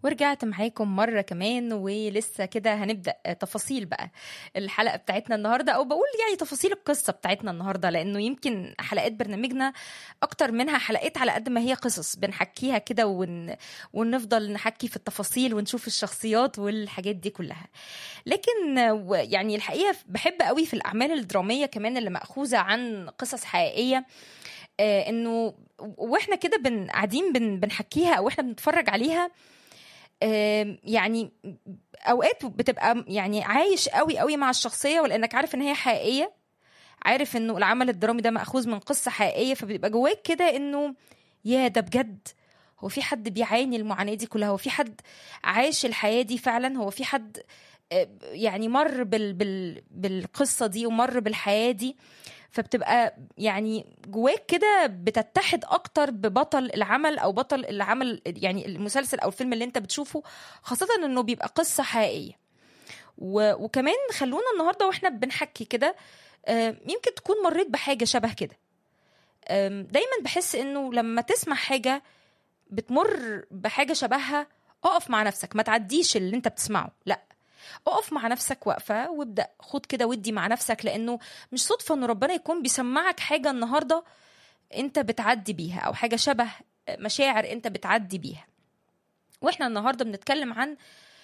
ورجعت معاكم مرة كمان ولسه كده هنبدأ تفاصيل بقى الحلقة بتاعتنا النهاردة أو بقول يعني تفاصيل القصة بتاعتنا النهاردة لأنه يمكن حلقات برنامجنا أكتر منها حلقات على قد ما هي قصص بنحكيها كده ون... ونفضل نحكي في التفاصيل ونشوف الشخصيات والحاجات دي كلها لكن يعني الحقيقة بحب قوي في الأعمال الدرامية كمان اللي مأخوذة عن قصص حقيقية آه انه واحنا كده بن قاعدين بن بنحكيها او احنا بنتفرج عليها آه يعني اوقات بتبقى يعني عايش قوي قوي مع الشخصيه ولانك عارف ان هي حقيقيه عارف انه العمل الدرامي ده ماخوذ من قصه حقيقيه فبيبقى جواك كده انه يا ده بجد هو في حد بيعاني المعاناه دي كلها هو في حد عايش الحياه دي فعلا هو في حد يعني مر بال بال بالقصه دي ومر بالحياه دي فبتبقى يعني جواك كده بتتحد اكتر ببطل العمل او بطل العمل يعني المسلسل او الفيلم اللي انت بتشوفه خاصه انه بيبقى قصه حقيقيه و... وكمان خلونا النهارده واحنا بنحكي كده يمكن تكون مريت بحاجه شبه كده دايما بحس انه لما تسمع حاجه بتمر بحاجه شبهها اقف مع نفسك ما تعديش اللي انت بتسمعه لا اقف مع نفسك واقفه وابدا خد كده ودي مع نفسك لانه مش صدفه ان ربنا يكون بيسمعك حاجه النهارده انت بتعدي بيها او حاجه شبه مشاعر انت بتعدي بيها واحنا النهارده بنتكلم عن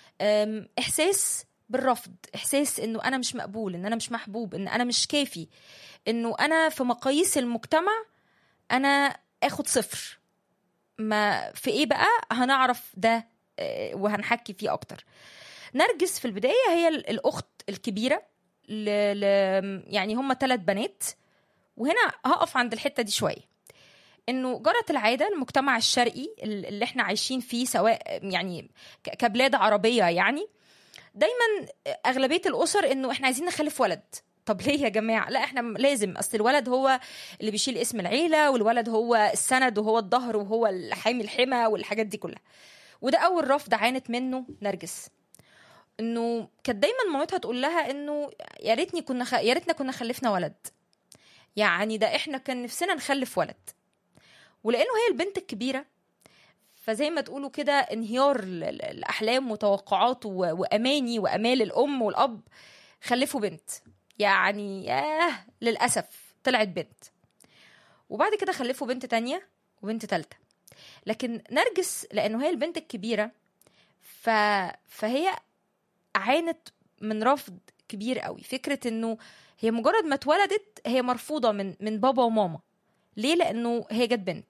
احساس بالرفض احساس انه انا مش مقبول ان انا مش محبوب ان انا مش كافي انه انا في مقاييس المجتمع انا اخد صفر ما في ايه بقى هنعرف ده وهنحكي فيه اكتر نرجس في البدايه هي الاخت الكبيره ل... ل... يعني هم ثلاث بنات وهنا هقف عند الحته دي شويه انه جرت العاده المجتمع الشرقي اللي احنا عايشين فيه سواء يعني كبلاد عربيه يعني دايما اغلبيه الاسر انه احنا عايزين نخلف ولد طب ليه يا جماعه لا احنا لازم اصل الولد هو اللي بيشيل اسم العيله والولد هو السند وهو الظهر وهو الحامي الحمى والحاجات دي كلها وده اول رفض عانت منه نرجس انه كانت دايما مامتها تقول لها انه يا ريتني كنا خ... يا ريتنا كنا خلفنا ولد يعني ده احنا كان نفسنا نخلف ولد ولانه هي البنت الكبيره فزي ما تقولوا كده انهيار الاحلام وتوقعات و... واماني وامال الام والاب خلفوا بنت يعني ياه للاسف طلعت بنت وبعد كده خلفوا بنت تانية وبنت تالتة لكن نرجس لانه هي البنت الكبيره ف... فهي عانت من رفض كبير قوي فكره انه هي مجرد ما اتولدت هي مرفوضه من من بابا وماما ليه لانه هي جت بنت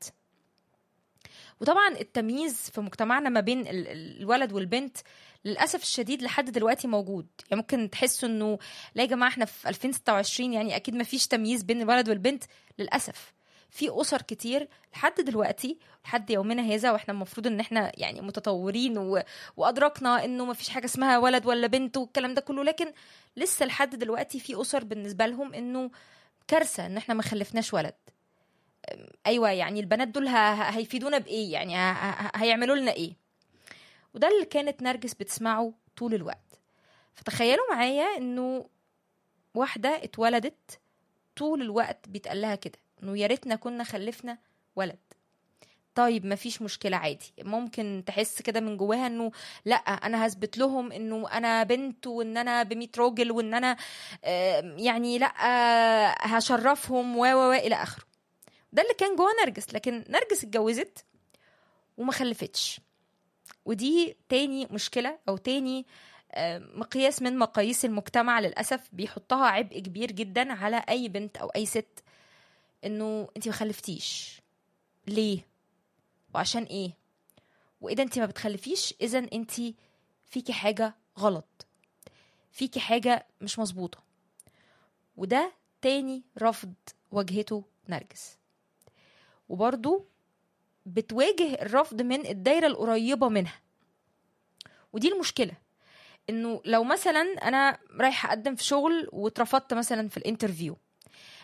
وطبعا التمييز في مجتمعنا ما بين الولد والبنت للاسف الشديد لحد دلوقتي موجود يعني ممكن تحسوا انه لا يا جماعه احنا في 2026 يعني اكيد ما فيش تمييز بين الولد والبنت للاسف في اسر كتير لحد دلوقتي لحد يومنا هذا واحنا المفروض ان احنا يعني متطورين و... وادركنا انه ما فيش حاجه اسمها ولد ولا بنت والكلام ده كله لكن لسه لحد دلوقتي في اسر بالنسبه لهم انه كارثه ان احنا ما خلفناش ولد ايوه يعني البنات دول ه... هيفيدونا بايه يعني ه... هيعملوا لنا ايه وده اللي كانت نرجس بتسمعه طول الوقت فتخيلوا معايا انه واحده اتولدت طول الوقت بيتقال لها كده انه يا ريتنا كنا خلفنا ولد طيب ما فيش مشكلة عادي ممكن تحس كده من جواها انه لا انا هثبت لهم انه انا بنت وان انا بميت راجل وان انا يعني لا هشرفهم و و الى اخره ده اللي كان جوا نرجس لكن نرجس اتجوزت وما خلفتش ودي تاني مشكلة او تاني مقياس من مقاييس المجتمع للأسف بيحطها عبء كبير جدا على أي بنت أو أي ست انه انت ما خلفتيش ليه وعشان ايه واذا انت ما بتخلفيش اذا انت فيكي حاجه غلط فيكي حاجه مش مظبوطه وده تاني رفض واجهته نرجس وبرضو بتواجه الرفض من الدايرة القريبة منها ودي المشكلة انه لو مثلا انا رايحة اقدم في شغل واترفضت مثلا في الانترفيو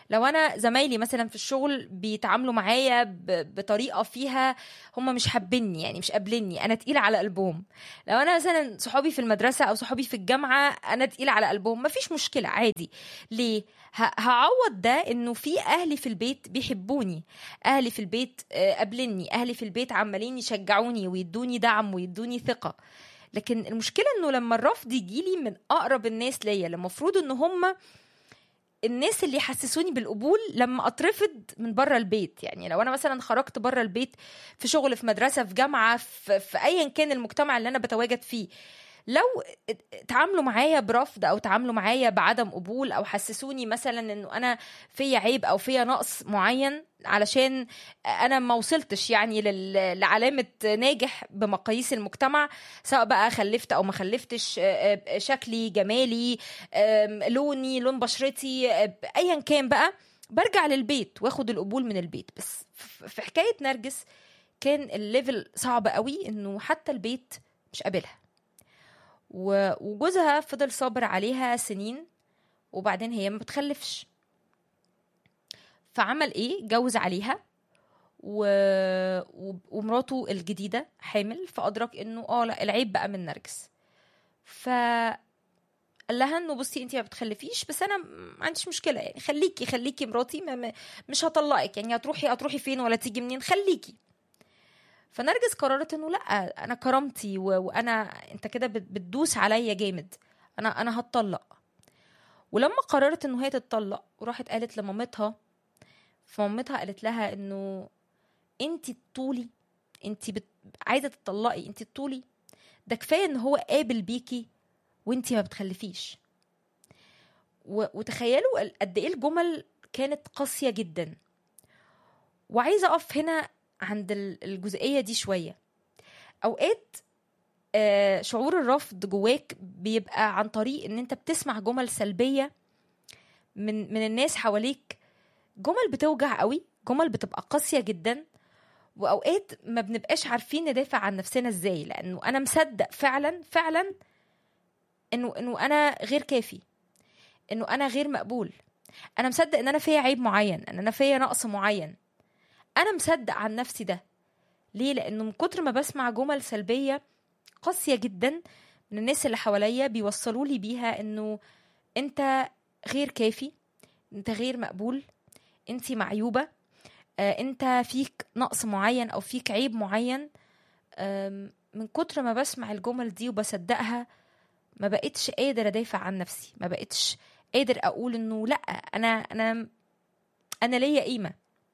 لو انا زمايلي مثلا في الشغل بيتعاملوا معايا ب- بطريقه فيها هم مش حابيني يعني مش قابليني انا تقيله على قلبهم لو انا مثلا صحابي في المدرسه او صحابي في الجامعه انا تقيله على قلبهم مفيش مشكله عادي ليه ه- هعوض ده انه في اهلي في البيت بيحبوني اهلي في البيت آه، قابليني اهلي في البيت عمالين يشجعوني ويدوني دعم ويدوني ثقه لكن المشكله انه لما الرفض يجيلي من اقرب الناس ليا اللي المفروض ان هم الناس اللي يحسسوني بالقبول لما اترفض من بره البيت يعني لو انا مثلا خرجت بره البيت في شغل في مدرسه في جامعه في, في ايا كان المجتمع اللي انا بتواجد فيه لو تعاملوا معايا برفض او تعاملوا معايا بعدم قبول او حسسوني مثلا انه انا فيا عيب او فيا نقص معين علشان انا ما وصلتش يعني لل- لعلامه ناجح بمقاييس المجتمع سواء بقى خلفت او ما خلفتش آه، آه، شكلي جمالي آم، لوني لون بشرتي آه، ايا كان بقى برجع للبيت واخد القبول من البيت بس ف- في حكايه نرجس كان الليفل صعب قوي انه حتى البيت مش قابلها و- وجوزها فضل صابر عليها سنين وبعدين هي ما بتخلفش فعمل ايه جوز عليها و... و... ومراته الجديده حامل فادرك انه اه لا العيب بقى من نرجس ف قال لها انه بصي انت ما بتخلفيش بس انا ما عنديش مشكله يعني خليكي خليكي مراتي ما ما- مش هطلقك يعني هتروحي هتروحي فين ولا تيجي منين خليكي فنرجس قررت انه لا انا كرامتي و... وانا انت كده بت- بتدوس عليا جامد انا انا هتطلق ولما قررت انه هي تتطلق وراحت قالت لمامتها فمامتها قالت لها انه انت الطولي انت بت... عايزه تطلقي انت الطولي ده كفايه ان هو قابل بيكي وانت ما بتخلفيش و... وتخيلوا ال- قد ايه الجمل كانت قاسيه جدا وعايزه اقف هنا عند ال- الجزئيه دي شويه اوقات آه، شعور الرفض جواك بيبقى عن طريق ان انت بتسمع جمل سلبيه من من الناس حواليك جمل بتوجع قوي جمل بتبقى قاسيه جدا واوقات ما بنبقاش عارفين ندافع عن نفسنا ازاي لانه انا مصدق فعلا فعلا انه انه انا غير كافي انه انا غير مقبول انا مصدق ان انا فيا عيب معين ان انا فيا نقص معين انا مصدق عن نفسي ده ليه لانه من كتر ما بسمع جمل سلبيه قاسيه جدا من الناس اللي حواليا بيوصلوا لي بيها انه انت غير كافي انت غير مقبول انت معيوبه آه، انت فيك نقص معين او فيك عيب معين آم، من كتر ما بسمع الجمل دي وبصدقها ما بقتش قادر ادافع عن نفسي ما بقتش قادر اقول انه لا انا انا انا ليا قيمه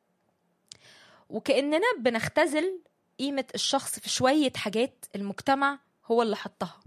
وكاننا بنختزل قيمه الشخص في شويه حاجات المجتمع هو اللي حطها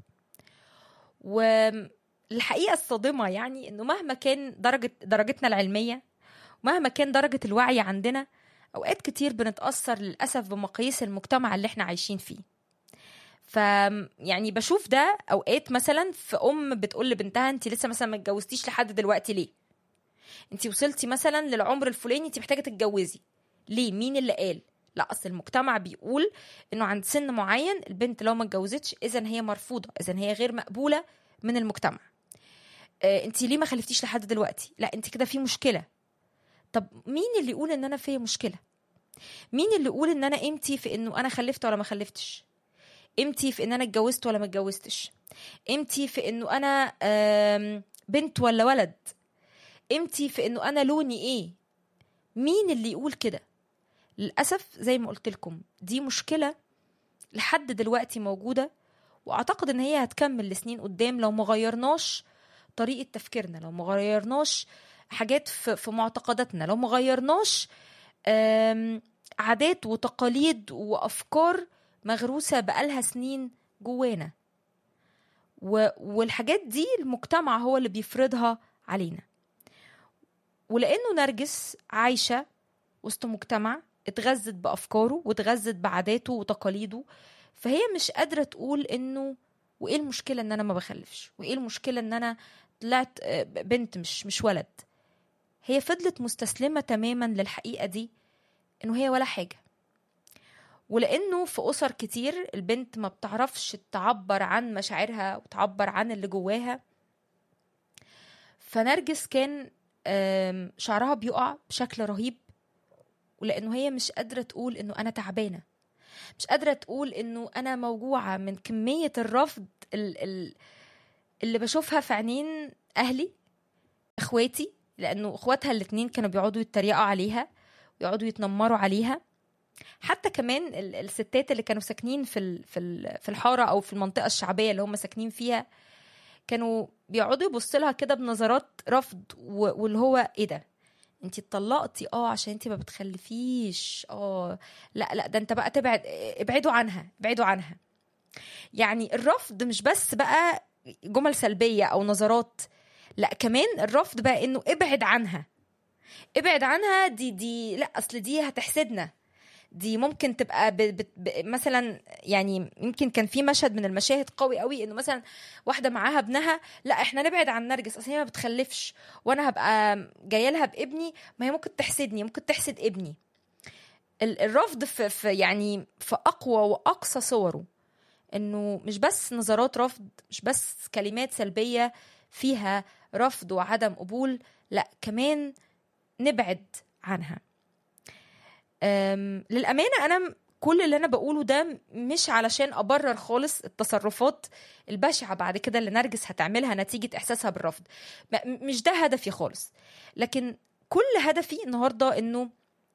والحقيقه الصادمه يعني انه مهما كان درجه درجتنا العلميه مهما كان درجه الوعي عندنا اوقات كتير بنتاثر للاسف بمقاييس المجتمع اللي احنا عايشين فيه ف يعني بشوف ده اوقات مثلا في ام بتقول لبنتها انت لسه مثلا ما اتجوزتيش لحد دلوقتي ليه انت وصلتي مثلا للعمر الفلاني انت محتاجه تتجوزي ليه مين اللي قال لا اصل المجتمع بيقول انه عند سن معين البنت لو ما اتجوزتش اذا هي مرفوضه اذا هي غير مقبوله من المجتمع آه انت ليه ما خلفتيش لحد دلوقتي لا انت كده في مشكله طب مين اللي يقول ان انا فيا مشكله مين اللي يقول ان انا قيمتي في انه انا خلفت ولا ما خلفتش قيمتي في ان انا اتجوزت ولا ما اتجوزتش قيمتي في انه انا آم، بنت ولا ولد قيمتي في انه انا لوني ايه مين اللي يقول كده للاسف زي ما قلت لكم دي مشكله لحد دلوقتي موجوده واعتقد ان هي هتكمل لسنين قدام لو ما غيرناش طريقه تفكيرنا لو ما غيرناش حاجات في في معتقداتنا لو ما غيرناش آم، عادات وتقاليد وافكار مغروسه بقالها سنين جوانا و- والحاجات دي المجتمع هو اللي بيفرضها علينا ولانه نرجس عايشه وسط مجتمع اتغذت بافكاره واتغذت بعاداته وتقاليده فهي مش قادره تقول انه وايه المشكله ان انا ما بخلفش وايه المشكله ان انا طلعت آه، بنت مش مش ولد هي فضلت مستسلمه تماما للحقيقه دي انه هي ولا حاجه ولانه في اسر كتير البنت ما بتعرفش تعبر عن مشاعرها وتعبر عن اللي جواها فنرجس كان آم، شعرها بيقع بشكل رهيب ولانه هي مش قادره تقول انه انا تعبانه مش قادره تقول انه انا موجوعه من كميه الرفض ال- ال- اللي بشوفها في عينين اهلي اخواتي لانه اخواتها الاتنين كانوا بيقعدوا يتريقوا عليها ويقعدوا يتنمروا عليها حتى كمان ال- الستات اللي كانوا ساكنين في ال- في ال- في الحاره او في المنطقه الشعبيه اللي هم ساكنين فيها كانوا بيقعدوا يبصوا لها كده بنظرات رفض و- واللي هو ايه ده انتي اتطلقتي اه عشان انتي ما بتخلفيش اه لا لا ده انت بقى تبعد ابعدوا عنها ابعدوا عنها يعني الرفض مش بس بقى جمل سلبية او نظرات لا كمان الرفض بقى انه ابعد عنها ابعد عنها دي دي لا اصل دي هتحسدنا دي ممكن تبقى ب ب ب مثلا يعني يمكن كان في مشهد من المشاهد قوي قوي انه مثلا واحده معاها ابنها لا احنا نبعد عن نرجس اصل هي ما بتخلفش وانا هبقى جايه لها بابني ما هي ممكن تحسدني ممكن تحسد ابني ال- الرفض في, في يعني في اقوى واقصى صوره انه مش بس نظرات رفض مش بس كلمات سلبيه فيها رفض وعدم قبول لا كمان نبعد عنها أم، للامانه انا م- كل اللي انا بقوله ده مش علشان ابرر خالص التصرفات البشعه بعد كده اللي نرجس هتعملها نتيجه احساسها بالرفض م- م- مش ده هدفي خالص لكن كل هدفي النهارده انه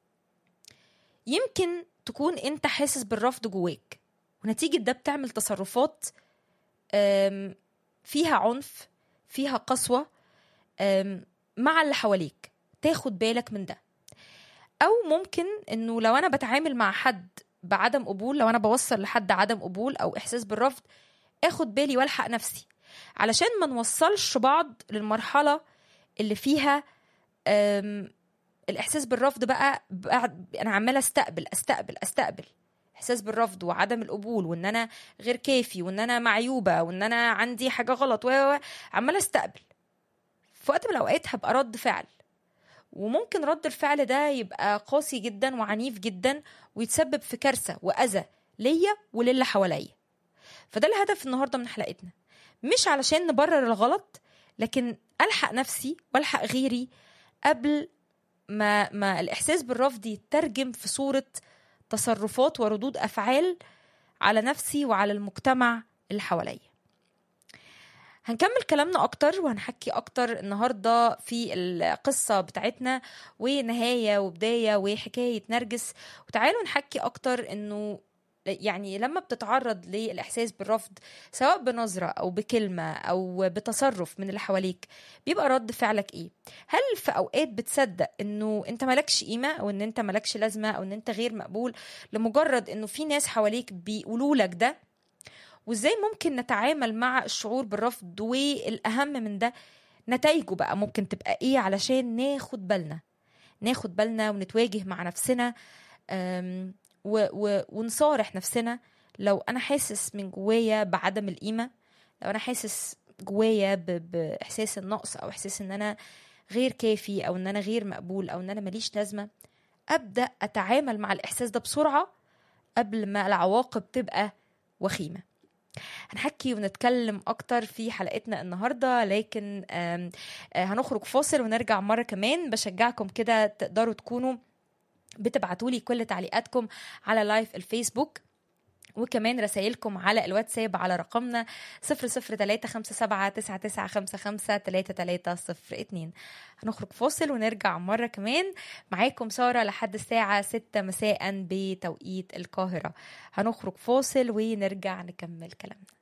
يمكن تكون انت حاسس بالرفض جواك ونتيجه ده بتعمل تصرفات أم، فيها عنف فيها قسوه أم، مع اللي حواليك تاخد بالك من ده او ممكن انه لو انا بتعامل مع حد بعدم قبول لو انا بوصل لحد عدم قبول او احساس بالرفض اخد بالي والحق نفسي علشان ما نوصلش بعض للمرحله اللي فيها أم، الاحساس بالرفض بقى, بقى انا عماله استقبل استقبل استقبل احساس بالرفض وعدم القبول وان انا غير كافي وان انا معيوبه وان انا عندي حاجه غلط و و- و، عماله استقبل في وقت من الاوقات هبقى رد فعل وممكن رد الفعل ده يبقى قاسي جدا وعنيف جدا ويتسبب في كارثه واذى ليا وللي حواليا فده الهدف النهارده من حلقتنا مش علشان نبرر الغلط لكن الحق نفسي والحق غيري قبل ما ما الاحساس بالرفض يترجم في صوره تصرفات وردود افعال على نفسي وعلى المجتمع اللي حواليا هنكمل كلامنا اكتر وهنحكي اكتر النهارده في القصه بتاعتنا ونهايه وبدايه وحكايه نرجس وتعالوا نحكي اكتر انه يعني لما بتتعرض للاحساس بالرفض سواء بنظره او بكلمه او بتصرف من اللي حواليك بيبقى رد فعلك ايه هل في اوقات بتصدق انه انت مالكش قيمه او ان انت مالكش لازمه او ان انت غير مقبول لمجرد انه في ناس حواليك بيقولوا لك ده وازاي ممكن نتعامل مع الشعور بالرفض والاهم من ده نتائجه بقى ممكن تبقى ايه علشان ناخد بالنا ناخد بالنا ونتواجه مع نفسنا أم، و و ونصارح نفسنا لو انا حاسس من جوايا بعدم القيمه لو انا حاسس جوايا ب- باحساس النقص او احساس ان انا غير كافي او ان انا غير مقبول او ان انا ماليش لازمه ابدا اتعامل مع الاحساس ده بسرعه قبل ما العواقب تبقى وخيمه هنحكي ونتكلم اكتر في حلقتنا النهارده لكن آم، آه، هنخرج فاصل ونرجع مره كمان بشجعكم كده تقدروا تكونوا بتبعتوا لي كل تعليقاتكم على لايف الفيسبوك وكمان رسائلكم على الواتساب على رقمنا 0035799553302 هنخرج فاصل ونرجع مرة كمان معاكم سارة لحد الساعة 6 مساء بتوقيت القاهرة هنخرج فاصل ونرجع نكمل كلامنا